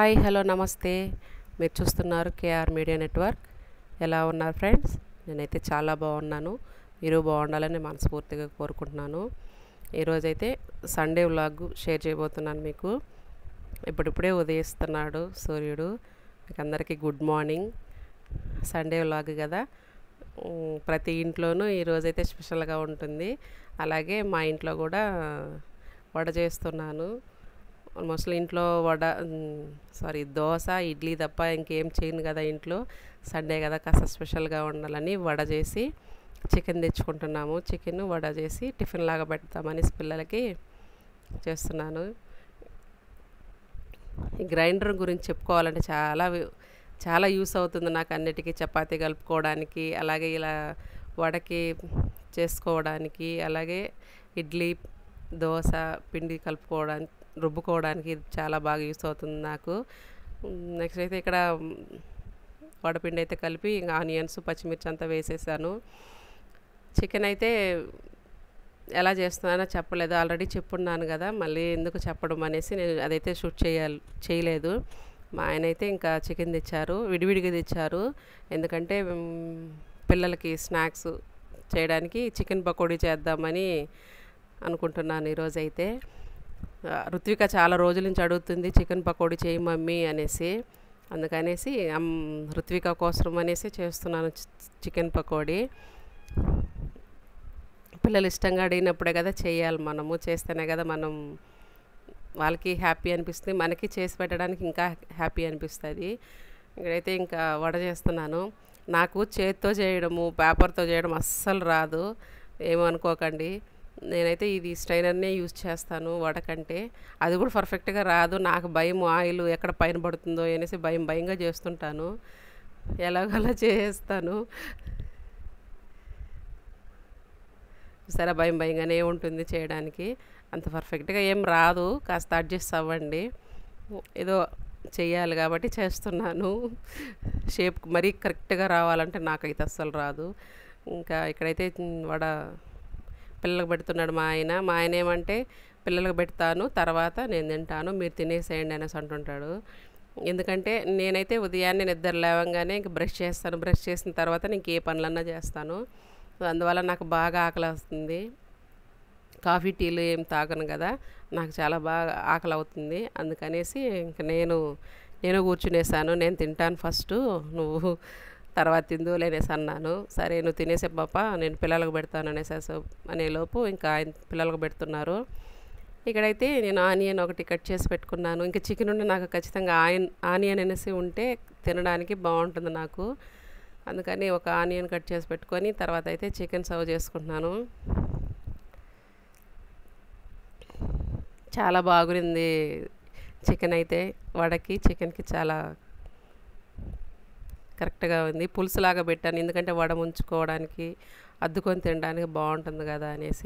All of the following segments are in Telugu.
హాయ్ హలో నమస్తే మీరు చూస్తున్నారు కేఆర్ మీడియా నెట్వర్క్ ఎలా ఉన్నారు ఫ్రెండ్స్ నేనైతే చాలా బాగున్నాను మీరు బాగుండాలని మనస్ఫూర్తిగా కోరుకుంటున్నాను ఈరోజైతే సండే వ్లాగ్ షేర్ చేయబోతున్నాను మీకు ఇప్పుడిప్పుడే ఉదయిస్తున్నాడు సూర్యుడు మీకు అందరికీ గుడ్ మార్నింగ్ సండే వ్లాగ్ కదా ఉమ్, ప్రతి ఇంట్లోనూ ఈరోజైతే స్పెషల్గా ఉంటుంది అలాగే మా ఇంట్లో కూడా వడ చేస్తున్నాను మోస్ట్లీ ఇంట్లో వడ సారీ దోశ ఇడ్లీ తప్ప ఇంకేం చేయను కదా ఇంట్లో సండే కదా కాస్త స్పెషల్గా ఉండాలని వడ చేసి చికెన్ తెచ్చుకుంటున్నాము చికెన్ వడ చేసి టిఫిన్ లాగా పెడతామని పిల్లలకి చేస్తున్నాను ఈ గ్రైండర్ గురించి చెప్పుకోవాలంటే చాలా వి- చాలా యూస్ అవుతుంది నాకు అన్నిటికీ చపాతీ కలుపుకోవడానికి అలాగే ఇలా వడకి చేసుకోవడానికి అలాగే ఇడ్లీ దోశ పిండి కలుపుకోవడానికి రుబ్బుకోవడానికి ఇది చాలా బాగా యూస్ అవుతుంది నాకు నెక్స్ట్ అయితే ఇక్కడ మ్, వడపిండి అయితే కలిపి ఇంకా ఆనియన్స్ పచ్చిమిర్చి అంతా వేసేసాను చికెన్ అయితే ఎలా చేస్తున్నానో చెప్పలేదు ఆల్రెడీ చెప్పున్నాను కదా మళ్ళీ ఎందుకు చెప్పడం అనేసి నేను అదైతే షూట్ చేయాలి చేయలేదు మా ఆయన అయితే ఇంకా చికెన్ తెచ్చారు విడివిడిగా తెచ్చారు ఎందుకంటే మ్, పిల్లలకి స్నాక్స్ చేయడానికి చికెన్ పకోడీ చేద్దామని అనుకుంటున్నాను ఈరోజైతే ఆ, రుత్విక చాలా రోజుల నుంచి అడుగుతుంది చికెన్ పకోడీ చేయి మమ్మీ అనేసి అందుకనేసి అమ్, రుత్విక కోసం అనేసి చేస్తున్నాను చి- చికెన్ పకోడీ పిల్లలు ఇష్టంగా అడిగినప్పుడే కదా చేయాలి మనము చేస్తేనే కదా మనం వాళ్ళకి హ్యాపీ అనిపిస్తుంది మనకి చేసి పెట్టడానికి ఇంకా హ్యాపీ అనిపిస్తుంది ఇక్కడైతే ఇంకా వడ చేస్తున్నాను నాకు చేతితో చేయడము పేపర్తో చేయడం అస్సలు రాదు ఏమనుకోకండి నేనైతే ఇది స్ట్రైనర్నే యూజ్ చేస్తాను వడకంటే అది కూడా పర్ఫెక్ట్గా రాదు నాకు భయం ఆయిల్ ఎక్కడ పైన పడుతుందో అనేసి భయం భయంగా చేస్తుంటాను ఎలాగోలా చేస్తాను సరే భయం భయంగానే ఉంటుంది చేయడానికి అంత పర్ఫెక్ట్గా ఏం రాదు కాస్త అడ్జస్ట్ అవ్వండి ఏదో చెయ్యాలి కాబట్టి చేస్తున్నాను షేప్ మరీ కరెక్ట్గా రావాలంటే నాకైతే అస్సలు రాదు ఇంకా ఇక్కడైతే వడ పిల్లలకు పెడుతున్నాడు మా ఆయన మా ఆయన ఏమంటే పిల్లలకు పెడతాను తర్వాత నేను తింటాను మీరు తినేసేయండి అనేసి అంటుంటాడు ఎందుకంటే నేనైతే ఉదయాన్నే నిద్ర లేవంగానే ఇంక బ్రష్ చేస్తాను బ్రష్ చేసిన తర్వాత ఇంక ఏ పనులన్నా చేస్తాను సో అందువల్ల నాకు బాగా ఆకలి వస్తుంది కాఫీ టీలు ఏం తాగను కదా నాకు చాలా బాగా ఆకలి అవుతుంది అందుకనేసి ఇంక నేను నేను కూర్చునేసాను నేను తింటాను ఫస్ట్ నువ్వు తర్వాత తిందు లేనేసి అన్నాను సరే నువ్వు తినేసే పాప నేను పిల్లలకు పెడతాను అనేసి అనే లోపు ఇంకా ఆయన పిల్లలకు పెడుతున్నారు ఇక్కడైతే నేను ఆనియన్ ఒకటి కట్ చేసి పెట్టుకున్నాను ఇంకా చికెన్ ఉంటే నాకు ఖచ్చితంగా ఆయిన్ ఆనియన్ అనేసి ఉంటే తినడానికి బాగుంటుంది నాకు అందుకని ఒక ఆనియన్ కట్ చేసి పెట్టుకొని తర్వాత అయితే చికెన్ సర్వ్ చేసుకుంటున్నాను చాలా బాగుంది చికెన్ అయితే వడకి చికెన్కి చాలా కరెక్ట్గా ఉంది పులుసులాగా పెట్టాను ఎందుకంటే వడ ముంచుకోవడానికి అద్దుకొని తినడానికి బాగుంటుంది కదా అనేసి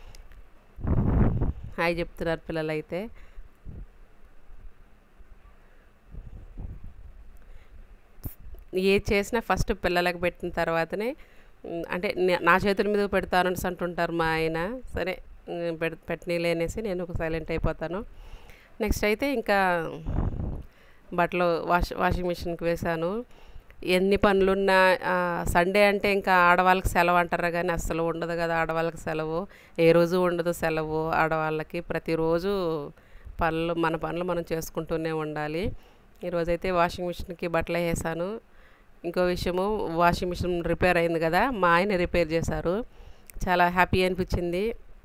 హాయ్ చెప్తున్నారు పిల్లలైతే ఏది చేసినా ఫస్ట్ పిల్లలకు పెట్టిన తర్వాతనే ఉమ్, అంటే నే- నా చేతుల మీద పెడతాను అనేసి అంటుంటారు మా ఆయన సరే ఉమ్, పెడ పెట్టనీలేనేసి నేను ఒక సైలెంట్ అయిపోతాను నెక్స్ట్ అయితే ఇంకా బట్టలు వాష్ వాషింగ్ మిషన్కి వేశాను ఎన్ని పనులున్నా ఆ, సండే అంటే ఇంకా ఆడవాళ్ళకి సెలవు అంటారు కానీ అస్సలు ఉండదు కదా ఆడవాళ్ళకి సెలవు ఏ రోజు ఉండదు సెలవు ఆడవాళ్ళకి ప్రతిరోజు పనులు మన పనులు మనం చేసుకుంటూనే ఉండాలి ఈరోజైతే వాషింగ్ మిషన్కి బట్టలు వేసాను ఇంకో విషయము వాషింగ్ మిషన్ రిపేర్ అయింది కదా మా ఆయన రిపేర్ చేశారు చాలా హ్యాపీ అనిపించింది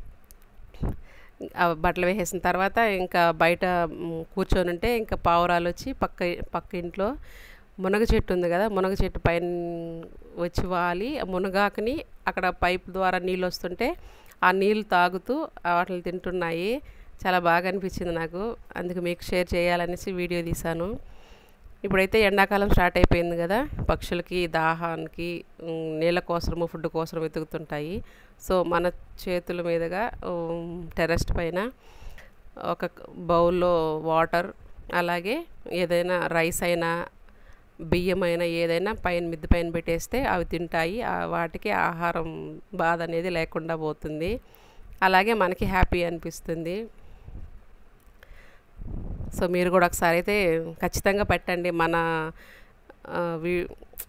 ఆ బట్టలు వేసేసిన తర్వాత ఇంకా బయట మ్, కూర్చొని ఉంటే ఇంకా పావురాలు వచ్చి పక్క పక్క ఇంట్లో మునగ చెట్టు ఉంది కదా మునగ చెట్టు పైన వచ్చి వాలి ఆ మునగాకుని అక్కడ పైప్ ద్వారా నీళ్ళు వస్తుంటే ఆ నీళ్ళు తాగుతూ ఆ వాటిని తింటున్నాయి చాలా బాగా అనిపించింది నాకు అందుకు మీకు షేర్ చేయాలనేసి వీడియో తీశాను ఇప్పుడైతే ఎండాకాలం స్టార్ట్ అయిపోయింది కదా పక్షులకి దాహానికి ఉమ్, నీళ్ళ కోసము ఫుడ్ కోసం వెతుకుతుంటాయి సో మన చేతుల మీదుగా టెరెస్ట్ పైన ఒక బౌల్లో వాటర్ అలాగే ఏదైనా రైస్ అయినా బియ్యం అయినా ఏదైనా పైన మిద్ది పైన పెట్టేస్తే అవి తింటాయి ఆ వాటికి ఆహారం బాధ అనేది లేకుండా పోతుంది అలాగే మనకి హ్యాపీ అనిపిస్తుంది సో మీరు కూడా ఒకసారి అయితే ఖచ్చితంగా పెట్టండి మన ఆ, వీ-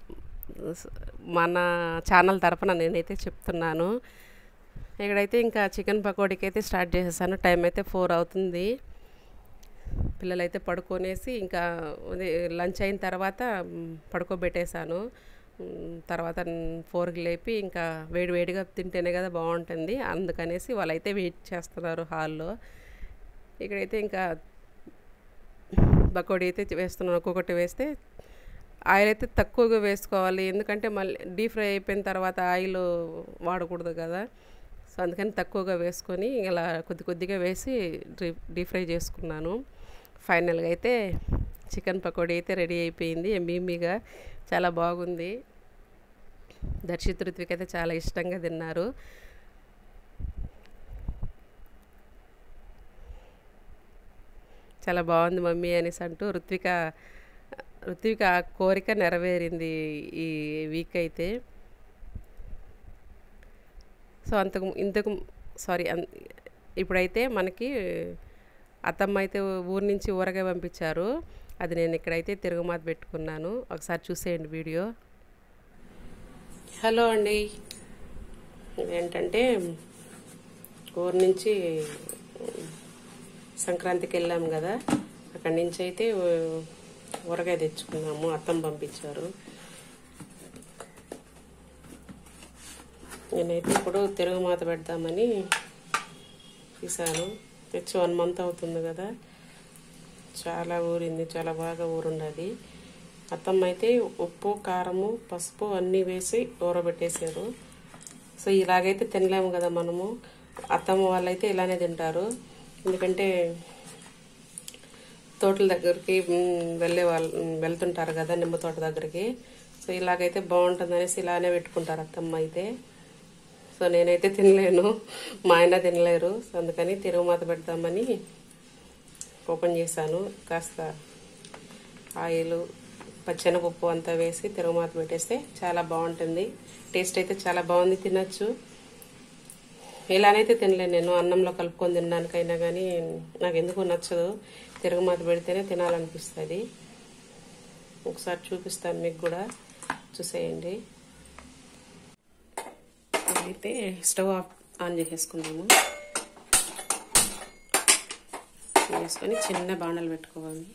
మన ఛానల్ తరపున నేనైతే చెప్తున్నాను ఇక్కడైతే ఇంకా చికెన్ పకోడీకి అయితే స్టార్ట్ చేసేసాను టైం అయితే ఫోర్ అవుతుంది పిల్లలైతే పడుకొనేసి ఇంకా అదే లంచ్ అయిన తర్వాత మ్, పడుకోబెట్టేశాను మ్, తర్వాత ఫోర్కి లేపి ఇంకా వేడి వేడిగా తింటేనే కదా బాగుంటుంది అందుకనేసి వాళ్ళైతే వెయిట్ చేస్తున్నారు హాల్లో ఇక్కడైతే ఇంకా పకోడీ అయితే వేస్తున్నాను ఒక్కొక్కటి వేస్తే ఆయిల్ అయితే తక్కువగా వేసుకోవాలి ఎందుకంటే మళ్ళీ డీప్ ఫ్రై అయిపోయిన తర్వాత ఆయిల్ వాడకూడదు కదా సో అందుకని తక్కువగా వేసుకొని ఇలా కొద్ది కొద్దిగా వేసి డీ డీప్ ఫ్రై చేసుకున్నాను ఫైనల్గా అయితే చికెన్ పకోడీ అయితే రెడీ అయిపోయింది ఎమ్మీగా చాలా బాగుంది దర్శిత్ ఋత్విక్ అయితే చాలా ఇష్టంగా తిన్నారు చాలా బాగుంది మమ్మీ అనేసి అంటూ ఋత్విక ఋత్విక ఆ కోరిక నెరవేరింది ఈ వీక్ అయితే సో అంతకు ఇంతకు సారీ అన్ ఇప్పుడైతే మనకి అత్తమ్మ అయితే ఊరి నుంచి ఊరగా పంపించారు అది నేను ఇక్కడైతే తిరుగుమాత పెట్టుకున్నాను ఒకసారి చూసేయండి వీడియో హలో అండి ఏంటంటే ఊరి నుంచి సంక్రాంతికి వెళ్ళాం కదా అక్కడి నుంచి అయితే ఊరగాయ తెచ్చుకున్నాము అత్తమ్మ పంపించారు నేనైతే ఇప్పుడు తిరుగుమాత పెడదామని తీసాను తెచ్చి వన్ మంత్ అవుతుంది కదా చాలా ఊరింది చాలా బాగా ఊరుండది అత్తమ్మ అయితే ఉప్పు కారము పసుపు అన్నీ వేసి ఊరబెట్టేశారు సో ఇలాగైతే తినలేము కదా మనము అత్తమ్మ వాళ్ళైతే ఇలానే తింటారు ఎందుకంటే తోటల దగ్గరికి మ్, వెళ్ళే వాళ్ళు మ్, వెళ్తుంటారు కదా నిమ్మ తోట దగ్గరికి సో ఇలాగైతే బాగుంటుంది అనేసి ఇలానే పెట్టుకుంటారు అత్తమ్మ అయితే సో నేనైతే తినలేను మా ఆయన తినలేరు సో అందుకని తిరుగుమాత పెడదామని ఓపెన్ చేశాను కాస్త ఆయిల్ పచ్చెనపప్పు అంతా వేసి తిరుగుమాత పెట్టేస్తే చాలా బాగుంటుంది టేస్ట్ అయితే చాలా బాగుంది తినచ్చు ఇలానైతే తినలేను నేను అన్నంలో కలుపుకొని తినడానికైనా కానీ నాకు ఎందుకు నచ్చదు తిరుగుమాత పెడితేనే తినాలనిపిస్తుంది ఒకసారి చూపిస్తాను మీకు కూడా చూసేయండి అయితే స్టవ్ ఆఫ్ ఆన్ చేసేసుకుందాము వేసుకొని చిన్న బాండలు పెట్టుకోవాలి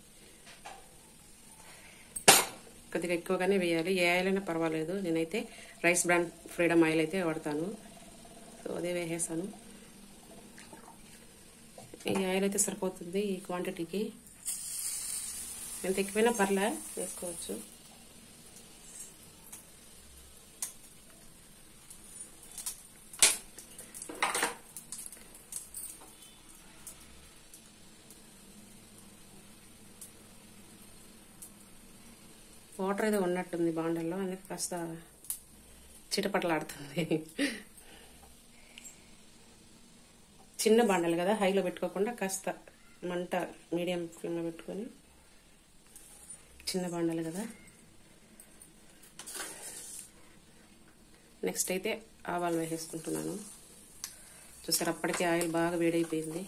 కొద్దిగా ఎక్కువగానే వేయాలి ఏ ఆయిల్ అయినా పర్వాలేదు నేనైతే రైస్ బ్రాండ్ ఫ్రీడమ్ ఆయిల్ అయితే వాడతాను సో అదే వేసేసాను ఈ ఆయిల్ అయితే సరిపోతుంది ఈ క్వాంటిటీకి ఎంత ఎక్కువైనా పర్లే వేసుకోవచ్చు వాటర్ ఏదో ఉన్నట్టుంది బాండల్లో అందుకే కాస్త చిటపటలాడుతుంది చిన్న బాండలు కదా హైలో పెట్టుకోకుండా కాస్త మంట మీడియం ఫ్లేమ్లో పెట్టుకొని చిన్న బాండలు కదా నెక్స్ట్ అయితే ఆవాలు వేసేసుకుంటున్నాను చూసారు అప్పటికే ఆయిల్ బాగా వేడైపోయింది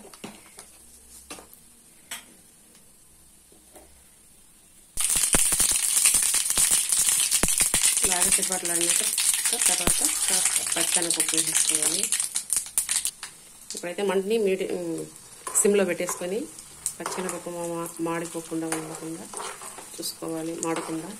బాగా చిప్పట్లాడినాక తర్వాత కాస్త పచ్చనపప్పు వేసేసుకోవాలి ఇప్పుడైతే మంటని మీడి సిమ్లో పెట్టేసుకొని పచ్చనపప్పు మా- మాడిపోకుండా ఉండకుండా చూసుకోవాలి మాడకుండా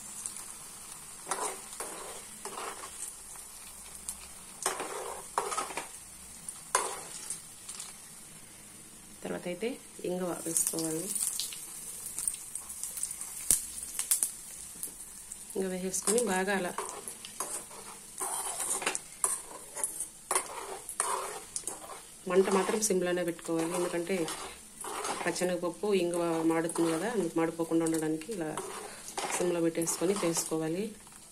తర్వాత అయితే ఇంగువ వేసుకోవాలి ఇంకా వేసేసుకొని బాగా అలా మంట మాత్రం సిమ్లోనే పెట్టుకోవాలి ఎందుకంటే పచ్చనగపప్పు ఇంగువ మాడుతుంది కదా అందుకు మాడిపోకుండా ఉండడానికి ఇలా సిమ్లో పెట్టేసుకొని చేసుకోవాలి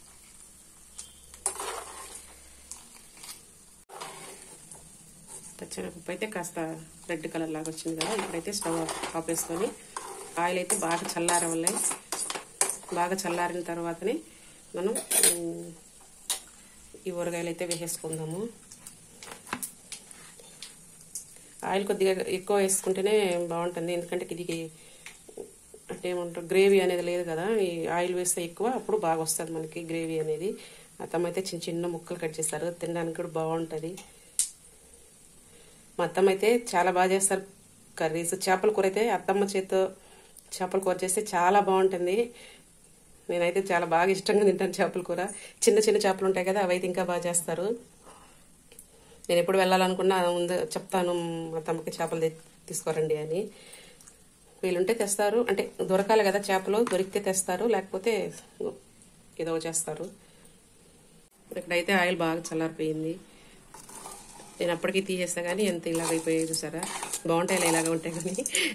పచ్చనగపప్పు అయితే కాస్త రెడ్ కలర్ లాగా వచ్చింది కదా ఇప్పుడైతే స్టవ్ ఆపేసుకొని ఆయిల్ అయితే బాగా చల్లారవలే బాగా చల్లారిన తర్వాతనే మనం ఉమ్, ఈ ఊరగాయలు అయితే వేసేసుకుందాము ఆయిల్ కొద్దిగా ఎక్కువ వేసుకుంటేనే బాగుంటుంది ఎందుకంటే ఇది అంటే ఏమంటారు గ్రేవీ అనేది లేదు కదా ఈ ఆయిల్ వేస్తే ఎక్కువ అప్పుడు బాగా వస్తుంది మనకి గ్రేవీ అనేది అత్తమ్మ అయితే చిన్న చిన్న ముక్కలు కట్ చేస్తారు తినడానికి కూడా బాగుంటుంది మా అత్తమ్మ అయితే చాలా బాగా చేస్తారు కర్రీస్ చేపల కూర అయితే అత్తమ్మ చేతితో చేపల కూర చేస్తే చాలా బాగుంటుంది నేనైతే చాలా బాగా ఇష్టంగా తింటాను చేపల కూర చిన్న చిన్న చేపలు ఉంటాయి కదా అవైతే ఇంకా బాగా చేస్తారు నేను ఎప్పుడు వెళ్ళాలనుకున్నా ముందు చెప్తాను మా తమ్మకి చేపలు తె- తీసుకోరండి అని వీలుంటే తెస్తారు అంటే దొరకాలి కదా చేపలు దొరికితే తెస్తారు లేకపోతే ఏదో చేస్తారు ఇక్కడైతే ఆయిల్ బాగా చల్లారిపోయింది నేను అప్పటికి తీసేస్తా కానీ ఎంత ఇలాగ అయిపోయాయి చూసారా బాగుంటాయి ఇలాగ ఉంటాయి కానీ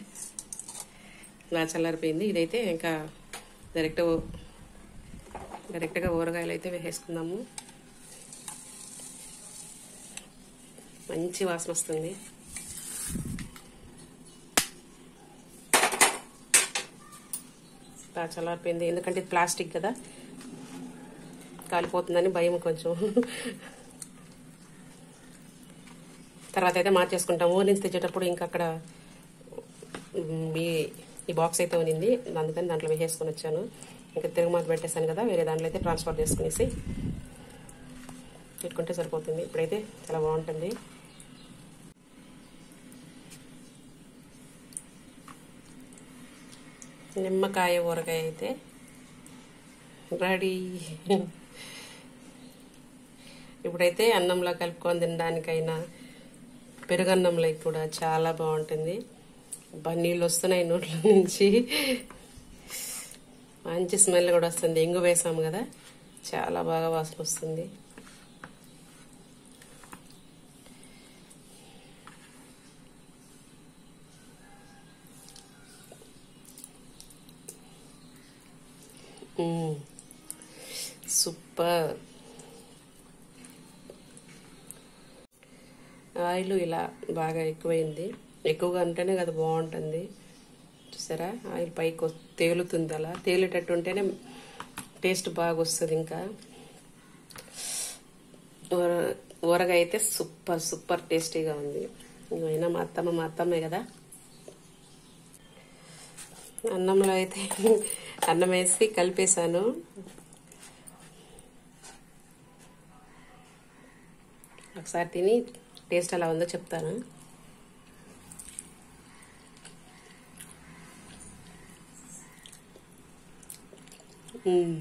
బాగా చల్లారిపోయింది ఇదైతే ఇంకా డైరెక్ట్ డైరెక్ట్గా ఊరగాయలు అయితే వేసేసుకుందాము మంచి వాసన వస్తుంది బాగా చల్లారిపోయింది ఎందుకంటే ఇది ప్లాస్టిక్ కదా కాలిపోతుందని భయం కొంచెం తర్వాత అయితే మార్చేసుకుంటాము ఊరి నుంచి తెచ్చేటప్పుడు ఇంకా అక్కడ మ్, ఈ ఈ బాక్స్ అయితే ఉన్నింది అందుకని దాంట్లో వేసేసుకొని వచ్చాను ఇంకా తిరుగుమాత పెట్టేశాను కదా వేరే దాంట్లో అయితే ట్రాన్స్ఫర్ చేసుకునేసి పెట్టుకుంటే సరిపోతుంది ఇప్పుడైతే చాలా బాగుంటుంది నిమ్మకాయ ఊరగాయ అయితే రెడీ ఇప్పుడైతే అన్నంలో కలుపుకొని తినడానికైనా పెరుగన్నంలో కూడా చాలా బాగుంటుంది అబ్బా, నీళ్ళు వస్తున్నాయి నోట్ల నుంచి మంచి స్మెల్ కూడా వస్తుంది ఇంగు వేసాము కదా చాలా బాగా వాసన వస్తుంది మ్మ్. సూపర్ ఆయిల్ ఇలా బాగా ఎక్కువైంది ఎక్కువగా ఉంటేనే కదా బాగుంటుంది చూసారా ఆయిల్ పైకి వస్- తేలుతుంది అలా తేలేటట్టు ఉంటేనే టేస్ట్ బాగా వస్తుంది ఇంకా ఊర- ఊరగాయ అయితే సూపర్ సూపర్ టేస్టీగా ఉంది అయినా మా అత్తమ్మ మా అత్తమ్మే కదా అన్నంలో అయితే అన్నం వేసి కలిపేశాను ఒకసారి తిని టేస్ట్ ఎలా ఉందో చెప్తాను మ్మ్.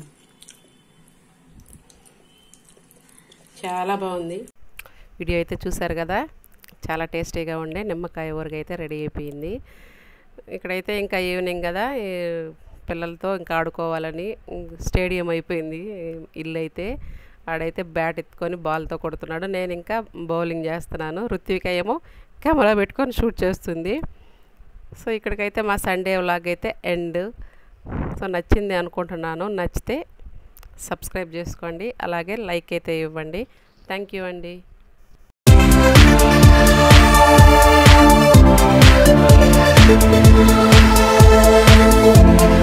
చాలా బాగుంది వీడియో అయితే చూసారు కదా చాలా టేస్టీగా ఉండే నిమ్మకాయ ఊరగాయ అయితే రెడీ అయిపోయింది ఇక్కడైతే ఇంకా ఈవినింగ్ కదా ఈ పిల్లలతో ఇంకా ఆడుకోవాలని స్టేడియం అయిపోయింది ఇల్లు అయితే ఆడైతే బ్యాట్ ఎత్తుకొని బాల్తో కొడుతున్నాడు నేను ఇంకా బౌలింగ్ చేస్తున్నాను రుత్విక ఏమో కెమెరా పెట్టుకొని షూట్ చేస్తుంది సో ఇక్కడికైతే మా సండే వ్లాగ్ అయితే ఎండ్ సో నచ్చింది అనుకుంటున్నాను నచ్చితే సబ్స్క్రైబ్ చేసుకోండి అలాగే లైక్ అయితే ఇవ్వండి థ్యాంక్ యూ అండి Thank you.